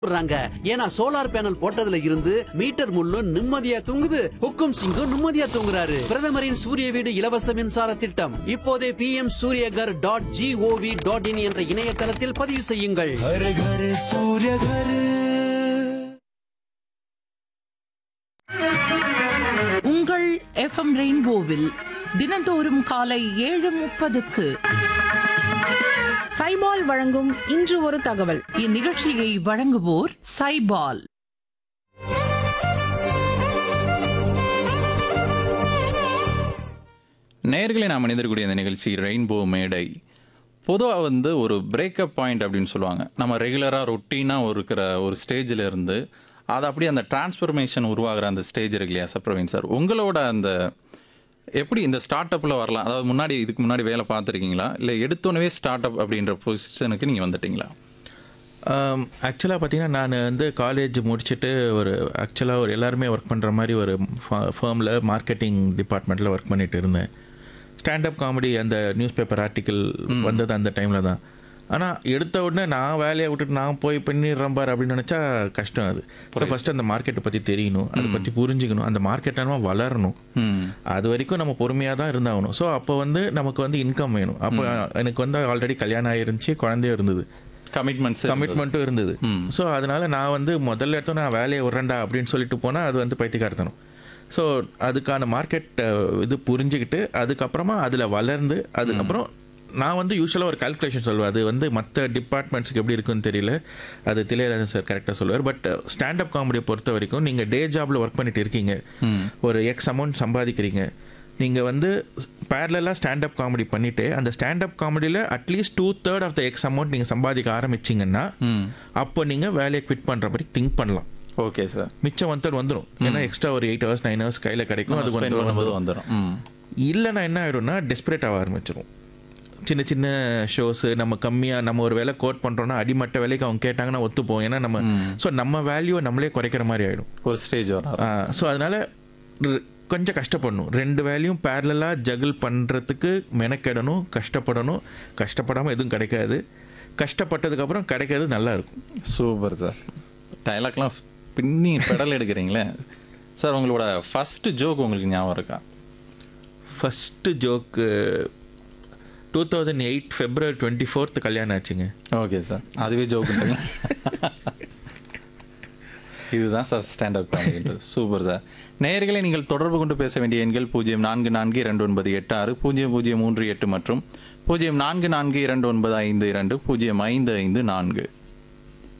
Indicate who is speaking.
Speaker 1: போடுறாங்க ஏன்னா solar panel போட்டதுல இருந்து மீட்டர் முள்ளும் நிம்மதியா தூங்குது ஹுக்கும் சிங்கும் நிம்மதியா தூங்குறாரு பிரதமரின் சூரிய வீடு இலவச மின்சார திட்டம் இப்போதே P M Suryaghar dot G O V dot in என்ற இணையதளத்தில் பதிவு செய்யுங்கள்
Speaker 2: हर घर सूर्य घर
Speaker 3: உங்கள் எஃப்எம் ரெயின்போவில் தினந்தோறும் காலை ஏழு முப்பதுக்கு
Speaker 4: சைபால் வழங்கும் இன்று ஒரு தகவல்
Speaker 3: இந்நிகழ்ச்சியை வழங்குவோர் சைபால்
Speaker 5: நேர்களை நாம் மனிதர்களுடைய இந்த நிகழ்ச்சி ரெயின்போ மேடை பொதுவாக வந்து ஒரு பிரேக்கப் பாயிண்ட் அப்படின்னு சொல்லுவாங்க நம்ம ரெகுலராக ரொட்டீனாக இருக்கிற ஒரு ஸ்டேஜில் இருந்து அது அப்படியே அந்த டிரான்ஸ்ஃபர்மேஷன் உருவாகிற அந்த ஸ்டேஜ் இருக்கு இல்லையா சார் பிரவீன் சார் உங்களோட அந்த எப்படி இந்த ஸ்டார்ட் அப்பில் வரலாம் அதாவது முன்னாடி இதுக்கு முன்னாடி வேலை பார்த்துருக்கீங்களா இல்லை எடுத்தோன்னே ஸ்டார்ட் அப் அப்படின்ற பொசிஷனுக்கு நீங்கள் வந்துட்டீங்களா
Speaker 6: ஆக்சுவலாக பார்த்தீங்கன்னா நான் வந்து காலேஜ் முடிச்சுட்டு ஒரு ஆக்சுவலாக ஒரு எல்லாருமே ஒர்க் பண்ணுற மாதிரி ஒரு ஃபேர்மில் மார்க்கெட்டிங் டிபார்ட்மெண்ட்டில் ஒர்க் பண்ணிட்டு இருந்தேன் ஸ்டாண்டப் காமெடி அந்த நியூஸ் பேப்பர் ஆர்டிக்கல் வந்தது அந்த டைமில் தான் ஆனால் எடுத்த உடனே நான் வேலையை விட்டுட்டு நான் போய் பண்ணிடுறேன் பார் அப்படின்னு நினச்சா கஷ்டம் அது ஸோ ஃபஸ்ட்டு அந்த மார்க்கெட்டை பற்றி தெரியணும் அதை பற்றி புரிஞ்சுக்கணும் அந்த மார்க்கெட் நம்ம வளரணும்
Speaker 5: ம்
Speaker 6: அது வரைக்கும் நம்ம பொறுமையாக தான் இருந்தாகணும் ஸோ அப்போ வந்து நமக்கு வந்து இன்கம் வேணும் அப்போ எனக்கு வந்து ஆல்ரெடி கல்யாணம் ஆயிருந்துச்சு குழந்தையும் இருந்தது
Speaker 5: கமிட்மெண்ட்ஸ்
Speaker 6: கமிட்மெண்ட்டும் இருந்தது ஸோ அதனால நான் வந்து முதல்ல எடுத்தோம் நான் வேலையை விட்றேன்டா அப்படின்னு சொல்லிட்டு போனால் அது வந்து பைத்தியக்காரத்தனம் ஸோ அதுக்கான மார்க்கெட் இது புரிஞ்சுக்கிட்டு அதுக்கப்புறமா அதில் வளர்ந்து அதுக்கப்புறம் நான் வந்து யூஸ்வலாக ஒரு கால்குலேஷன் சொல்லுவேன் அது வந்து மற்ற டிபார்ட்மெண்ட்ஸுக்கு எப்படி இருக்குன்னு தெரியல அது திலையராஜன் சார் கரெக்டாக சொல்லுவார் பட் ஸ்டாண்டப் காமெடியை பொறுத்த வரைக்கும் நீங்கள் டே ஜாபில் ஒர்க் பண்ணிட்டு இருக்கீங்க ஒரு எக்ஸ் அமௌண்ட் சம்பாதிக்கிறீங்க நீங்கள் வந்து பேரலாக ஸ்டாண்டப் காமெடி பண்ணிவிட்டு அந்த ஸ்டாண்டப் காமெடியில் at least two third of the X amount நீங்கள் சம்பாதிக்க ஆரம்பிச்சிங்கன்னா
Speaker 5: ம்
Speaker 6: அப்போ நீங்கள் வேலையை குவிட் பண்ணுற மாதிரி திங்க் பண்ணலாம்
Speaker 5: ஓகே சார்
Speaker 6: மிச்சம் ஒன் தேர்ட் வந்துடும் ஏன்னா எக்ஸ்ட்ரா ஒரு எயிட் ஹவர்ஸ் நைன் ஹவர்ஸ் கையில் கிடைக்கும் அது
Speaker 5: ஸ்பெண்ட்
Speaker 6: வந்து
Speaker 5: பண்ணும்போது
Speaker 6: வந்துடும்
Speaker 5: வந்துடும் ம்
Speaker 6: இல்லைன்னா என்ன ஆகிடும்னா டெஸ்பரேட் ஆக ஆரம்பிச்சிடும் சின்ன சின்ன ஷோஸு நம்ம கம்மியாக நம்ம ஒரு வேலை கோட் பண்ணுறோன்னா அடிமட்ட வேலைக்கு அவங்க கேட்டாங்கன்னா ஒத்துப்போம் ஏன்னா நம்ம ஸோ நம்ம வேல்யூவை நம்மளே குறைக்கிற மாதிரி ஆகிடும்
Speaker 5: ஒரு ஸ்டேஜ் வரும்
Speaker 6: ஸோ அதனால் கொஞ்சம் கஷ்டப்படணும் ரெண்டு வேலையும் பேரலாக ஜகிள் பண்ணுறதுக்கு மெனக்கெடணும் கஷ்டப்படணும் கஷ்டப்படாமல் எதுவும் கிடைக்காது கஷ்டப்பட்டதுக்கப்புறம் கிடைக்கிறது நல்லா இருக்கும்
Speaker 5: சூப்பர் சார் டைலாக்லாம் பின்னி பெடல் எடுக்கிறீங்களே சார் உங்களோட ஃபர்ஸ்ட் ஜோக் உங்களுக்கு ஞாபகம் இருக்கா
Speaker 6: first joke two thousand eight February twenty fourth கல்யாணம் ஆச்சுங்க
Speaker 5: ஓகே சார் அதுவே ஜோக் இதுதான் சார் ஸ்டாண்டப் காமெடின்றது சூப்பர் சார் நேயர்களை நீங்கள் தொடர்பு கொண்டு பேச வேண்டிய எண்கள் பூஜ்ஜியம் நான்கு நான்கு இரண்டு ஒன்பது எட்டு ஆறு பூஜ்ஜியம் பூஜ்ஜியம் மூன்று எட்டு மற்றும் பூஜ்ஜியம் நான்கு நான்கு இரண்டு ஒன்பது ஐந்து இரண்டு பூஜ்ஜியம் ஐந்து ஐந்து நான்கு